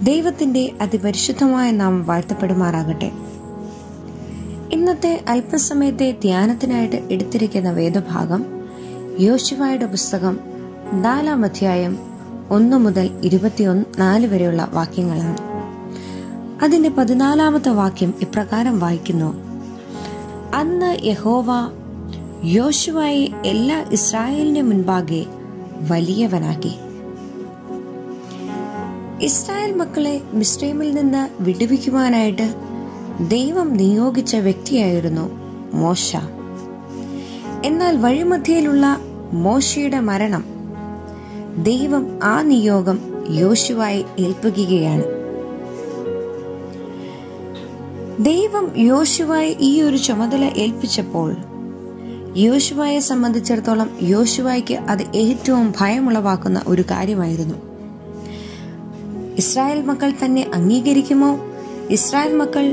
ദൈവത്തിന്റെ അതിപരിശുദ്ധമായ നാം വാഴ്ത്തപ്പെടുമാറാകട്ടെ ഇന്നത്തെ അല്പസമയത്തെ ധ്യാനത്തിനായിട്ട് എടുത്തിരിക്കുന്ന വേദഭാഗം യോശുവായുടെ പുസ്തകം നാലാം അധ്യായം ഒന്ന് മുതൽ ഇരുപത്തിയൊന്ന് നാല് വരെയുള്ള വാക്യങ്ങളാണ് അതിന്റെ പതിനാലാമത്തെ വാക്യം ഇപ്രകാരം വായിക്കുന്നു അന്ന് യഹോവ യോശുവായെ എല്ലാ ഇസ്രായേലിന്റെ മുൻപാകെ വലിയവനാക്കി ഇസ്രായേൽ മക്കളെ മിസ്രൈമിൽ നിന്ന് വിടുവിക്കുവാനായിട്ട് ദൈവം നിയോഗിച്ച വ്യക്തിയായിരുന്നു മോശ എന്നാൽ വഴിമധ്യയിലുള്ള മോശയുടെ മരണം ദൈവം ആ നിയോഗം യോശുവായി ഏൽപ്പിക്കുകയാണ് ദൈവം യോശുവായി ഈ ഒരു ചുമതല ഏൽപ്പിച്ചപ്പോൾ യോശുവായെ സംബന്ധിച്ചിടത്തോളം യോശുവായ്ക്ക് അത് ഏറ്റവും ഭയമുളവാക്കുന്ന ഒരു കാര്യമായിരുന്നു ഇസ്രായേൽ മക്കൾ തന്നെ അംഗീകരിക്കുമോ ഇസ്രായേൽ മക്കൾ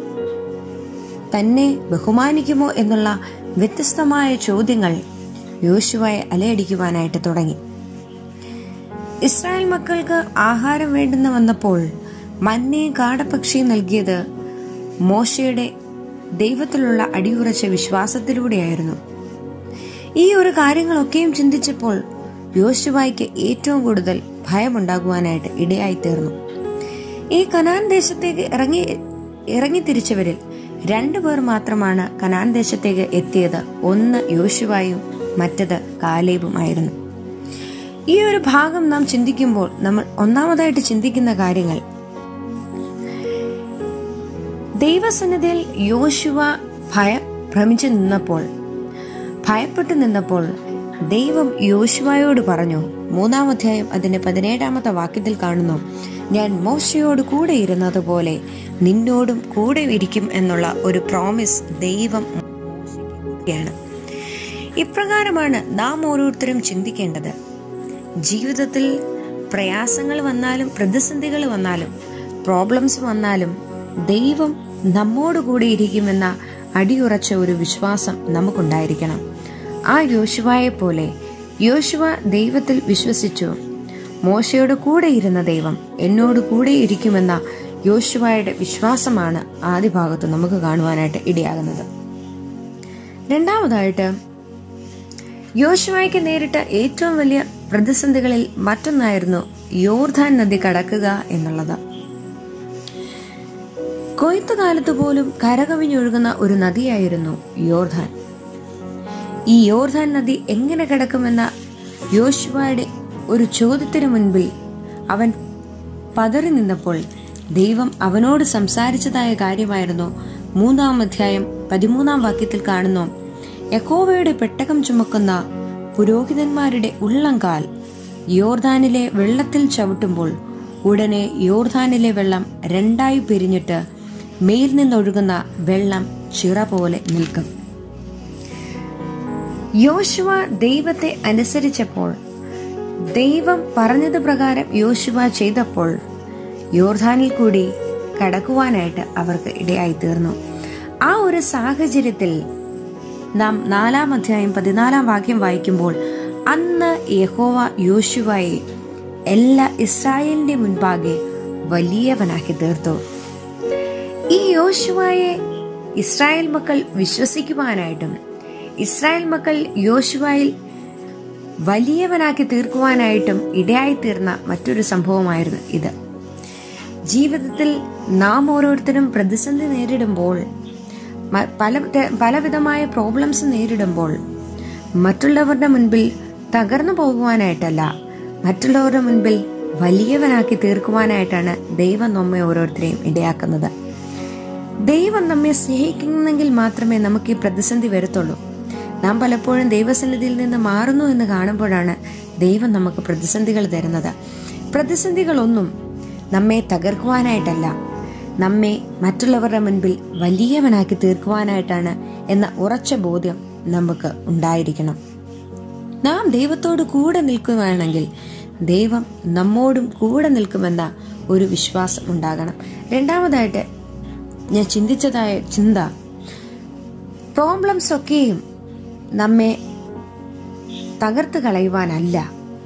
തന്നെ ബഹുമാനിക്കുമോ എന്നുള്ള വ്യത്യസ്തമായ ചോദ്യങ്ങൾ യോശുവയെ അലയടിക്കുവാനായിട്ട് തുടങ്ങി ഇസ്രായേൽ മക്കൾക്ക് ആഹാരം വേണ്ടുന്ന വന്നപ്പോൾ മന്നയും കാടപക്ഷിയും നൽകിയത് മോശയുടെ ദൈവത്തിലുള്ള അടിയുറച്ച വിശ്വാസത്തിലൂടെയായിരുന്നു ഈ ഒരു കാര്യങ്ങളൊക്കെയും ചിന്തിച്ചപ്പോൾ യോശുവായ്ക്ക് ഏറ്റവും കൂടുതൽ ഭയമുണ്ടാകുവാനായിട്ട് ഇടയായി തീർന്നു ഈ കനാൻ ദേശത്തേക്ക് ഇറങ്ങി ഇറങ്ങി തിരിച്ചവരിൽ രണ്ടുപേർ മാത്രമാണ് കനാൻ ദേശത്തേക്ക് എത്തിയത് ഒന്ന് യോശുവായും മറ്റത് കാലേബുമായിരുന്നു ഈ ഒരു ഭാഗം നാം ചിന്തിക്കുമ്പോൾ നമ്മൾ ഒന്നാമതായിട്ട് ചിന്തിക്കുന്ന കാര്യങ്ങൾ ദൈവസന്നിധിയിൽ യോശുവ ഭയ ഭ്രമിച്ചു നിന്നപ്പോൾ ഭയപ്പെട്ടു നിന്നപ്പോൾ ദൈവം യോശുവയോട് പറഞ്ഞു മൂന്നാം അധ്യായം അതിന്റെ പതിനേഴാമത്തെ വാക്യത്തിൽ കാണുന്നു ഞാൻ മോശയോട് കൂടെ ഇരുന്നത് പോലെ നിന്നോടും കൂടെ ഇരിക്കും എന്നുള്ള ഒരു പ്രോമിസ് ദൈവം മോശയ്ക്ക് ഇപ്രകാരമാണ് നാം ഓരോരുത്തരും ചിന്തിക്കേണ്ടത് ജീവിതത്തിൽ പ്രയാസങ്ങൾ വന്നാലും പ്രതിസന്ധികൾ വന്നാലും പ്രോബ്ലംസ് വന്നാലും ദൈവം നമ്മോട് കൂടെ ഇരിക്കുമെന്ന അടിയുറച്ച ഒരു വിശ്വാസം നമുക്കുണ്ടായിരിക്കണം ആ യോശുവായെ പോലെ യോശുവ ദൈവത്തിൽ വിശ്വസിച്ചു മോശയുടെ കൂടെ ഇരുന്ന ദൈവം എന്നോട് കൂടെ ഇരിക്കുമെന്ന യോശുവായുടെ വിശ്വാസമാണ് ആദ്യ ഭാഗത്ത് നമുക്ക് കാണുവാനായിട്ട് ഇടയാകുന്നത് രണ്ടാമതായിട്ട് യോശുവായ്ക്ക് നേരിട്ട ഏറ്റവും വലിയ പ്രതിസന്ധികളിൽ മറ്റൊന്നായിരുന്നു യോർധാൻ നദി കടക്കുക എന്നുള്ളത് കൊയ്ത്തുകാലത്ത് പോലും കരകവിഞ്ഞൊഴുകുന്ന ഒരു നദിയായിരുന്നു യോർധാൻ ഈ യോർധാൻ നദി എങ്ങനെ കിടക്കുമെന്ന യോശുവയുടെ ഒരു ചോദ്യത്തിന് മുൻപിൽ അവൻ പതറി നിന്നപ്പോൾ ദൈവം അവനോട് സംസാരിച്ചതായ കാര്യമായിരുന്നു മൂന്നാം അധ്യായം പതിമൂന്നാം വാക്യത്തിൽ കാണുന്നു യഹോവയുടെ പെട്ടകം ചുമക്കുന്ന പുരോഹിതന്മാരുടെ ഉള്ളംകാൽ യോർദാനിലെ വെള്ളത്തിൽ ചവിട്ടുമ്പോൾ ഉടനെ യോർദാനിലെ വെള്ളം രണ്ടായി പിരിഞ്ഞിട്ട് മേൽ നിന്നൊഴുകുന്ന വെള്ളം ചിറ പോലെ നിൽക്കും യോശുവ ദൈവത്തെ അനുസരിച്ചപ്പോൾ ദൈവം പറഞ്ഞത് പ്രകാരം യോശുവ ചെയ്തപ്പോൾ യോർധാനിൽ കൂടി കടക്കുവാനായിട്ട് അവർക്ക് ഇടയായി തീർന്നു ആ ഒരു സാഹചര്യത്തിൽ നാം നാലാം അധ്യായം പതിനാലാം വാക്യം വായിക്കുമ്പോൾ അന്ന് യഹോവ യോശുവയെ എല്ലാ ഇസ്രായേലിന്റെ മുൻപാകെ വലിയവനാക്കി തീർത്തു ഈ യോശുവയെ ഇസ്രായേൽ മക്കൾ വിശ്വസിക്കുവാനായിട്ടും ഇസ്രായേൽ മക്കൾ യോശുവയിൽ വലിയവനാക്കി തീർക്കുവാനായിട്ടും ഇടയായി തീർന്ന മറ്റൊരു സംഭവമായിരുന്നു ഇത് ജീവിതത്തിൽ നാം ഓരോരുത്തരും പ്രതിസന്ധി നേരിടുമ്പോൾ പല പലവിധമായ പ്രോബ്ലംസ് നേരിടുമ്പോൾ മറ്റുള്ളവരുടെ മുൻപിൽ തകർന്നു പോകുവാനായിട്ടല്ല മറ്റുള്ളവരുടെ മുൻപിൽ വലിയവനാക്കി തീർക്കുവാനായിട്ടാണ് ദൈവം നമ്മെ ഓരോരുത്തരെയും ഇടയാക്കുന്നത് ദൈവം നമ്മെ സ്നേഹിക്കുന്നെങ്കിൽ മാത്രമേ നമുക്ക് ഈ പ്രതിസന്ധി വരത്തുള്ളൂ നാം പലപ്പോഴും ദൈവസന്നിധിയിൽ നിന്ന് മാറുന്നു എന്ന് കാണുമ്പോഴാണ് ദൈവം നമുക്ക് പ്രതിസന്ധികൾ തരുന്നത് പ്രതിസന്ധികളൊന്നും നമ്മെ തകർക്കുവാനായിട്ടല്ല നമ്മെ മറ്റുള്ളവരുടെ മുൻപിൽ വലിയവനാക്കി തീർക്കുവാനായിട്ടാണ് എന്ന ഉറച്ച ബോധ്യം നമുക്ക് ഉണ്ടായിരിക്കണം നാം ദൈവത്തോട് കൂടെ നിൽക്കുകയാണെങ്കിൽ ദൈവം നമ്മോടും കൂടെ നിൽക്കുമെന്ന ഒരു വിശ്വാസം ഉണ്ടാകണം രണ്ടാമതായിട്ട് ഞാൻ ചിന്തിച്ചതായ ചിന്ത പ്രോബ്ലംസ് ഒക്കെയും നമ്മെ തകർത്ത് കളയുവാനല്ല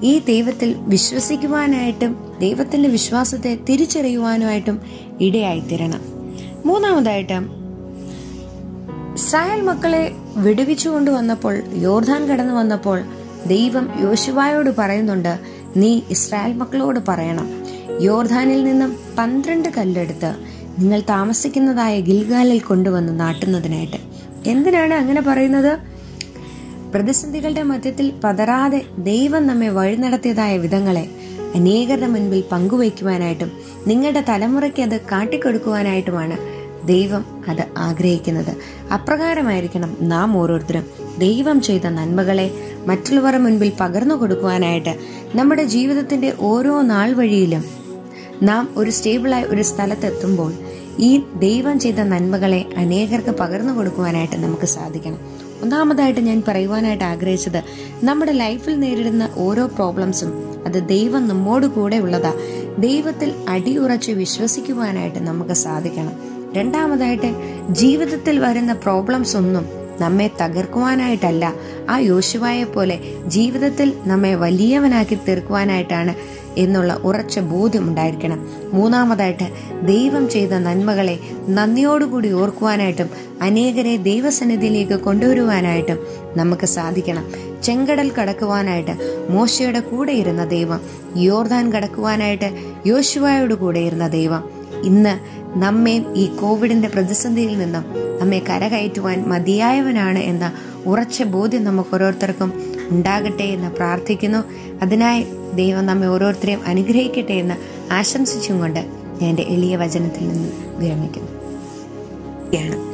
ഈ ദൈവത്തിൽ വിശ്വസിക്കുവാനായിട്ടും ദൈവത്തിന്റെ വിശ്വാസത്തെ തിരിച്ചറിയുവാനുമായിട്ടും ഇടയായിത്തീരണം മൂന്നാമതായിട്ട് ഇസ്രായേൽ മക്കളെ വിടുവിച്ചു കൊണ്ടുവന്നപ്പോൾ യോർധാൻ കടന്നു വന്നപ്പോൾ ദൈവം യോശുവായോട് പറയുന്നുണ്ട് നീ ഇസ്രായേൽ മക്കളോട് പറയണം യോർധാനിൽ നിന്നും പന്ത്രണ്ട് കല്ലെടുത്ത് നിങ്ങൾ താമസിക്കുന്നതായ ഗിൽഗാലിൽ കൊണ്ടുവന്ന് നാട്ടുന്നതിനായിട്ട് എന്തിനാണ് അങ്ങനെ പറയുന്നത് പ്രതിസന്ധികളുടെ മധ്യത്തിൽ പതറാതെ ദൈവം നമ്മെ വഴി നടത്തിയതായ വിധങ്ങളെ അനേകരുടെ മുൻപിൽ പങ്കുവയ്ക്കുവാനായിട്ടും നിങ്ങളുടെ തലമുറയ്ക്ക് അത് കാട്ടിക്കൊടുക്കുവാനായിട്ടുമാണ് ദൈവം അത് ആഗ്രഹിക്കുന്നത് അപ്രകാരമായിരിക്കണം നാം ഓരോരുത്തരും ദൈവം ചെയ്ത നന്മകളെ മറ്റുള്ളവരുടെ മുൻപിൽ പകർന്നു കൊടുക്കുവാനായിട്ട് നമ്മുടെ ജീവിതത്തിന്റെ ഓരോ നാൾ വഴിയിലും നാം ഒരു സ്റ്റേബിളായ ഒരു സ്ഥലത്തെത്തുമ്പോൾ ഈ ദൈവം ചെയ്ത നന്മകളെ അനേകർക്ക് പകർന്നു കൊടുക്കുവാനായിട്ട് നമുക്ക് സാധിക്കണം ഒന്നാമതായിട്ട് ഞാൻ പറയുവാനായിട്ട് ആഗ്രഹിച്ചത് നമ്മുടെ ലൈഫിൽ നേരിടുന്ന ഓരോ പ്രോബ്ലംസും അത് ദൈവം നമ്മോട് കൂടെ ഉള്ളതാ ദൈവത്തിൽ അടിയുറച്ച് വിശ്വസിക്കുവാനായിട്ട് നമുക്ക് സാധിക്കണം രണ്ടാമതായിട്ട് ജീവിതത്തിൽ വരുന്ന പ്രോബ്ലംസ് ഒന്നും നമ്മെ തകർക്കുവാനായിട്ടല്ല ആ യോശുവായെ പോലെ ജീവിതത്തിൽ നമ്മെ വലിയവനാക്കി തീർക്കുവാനായിട്ടാണ് എന്നുള്ള ഉറച്ച ബോധ്യമുണ്ടായിരിക്കണം മൂന്നാമതായിട്ട് ദൈവം ചെയ്ത നന്മകളെ നന്ദിയോടുകൂടി ഓർക്കുവാനായിട്ടും അനേകരെ ദൈവസന്നിധിയിലേക്ക് കൊണ്ടുവരുവാനായിട്ടും നമുക്ക് സാധിക്കണം ചെങ്കടൽ കടക്കുവാനായിട്ട് മോശയുടെ കൂടെ ഇരുന്ന ദൈവം യോർദാൻ കടക്കുവാനായിട്ട് യോശുവായോട് കൂടെ ഇരുന്ന ദൈവം ഇന്ന് നമ്മെ ഈ കോവിഡിന്റെ പ്രതിസന്ധിയിൽ നിന്നും നമ്മെ കരകയറ്റുവാൻ മതിയായവനാണ് എന്ന ഉറച്ച ബോധ്യം നമുക്ക് ഓരോരുത്തർക്കും ഉണ്ടാകട്ടെ എന്ന് പ്രാർത്ഥിക്കുന്നു അതിനായി ദൈവം നമ്മെ ഓരോരുത്തരെയും അനുഗ്രഹിക്കട്ടെ എന്ന് ആശംസിച്ചും കൊണ്ട് ഞാൻ എൻ്റെ എളിയ വചനത്തിൽ നിന്ന് വിരമിക്കുന്നു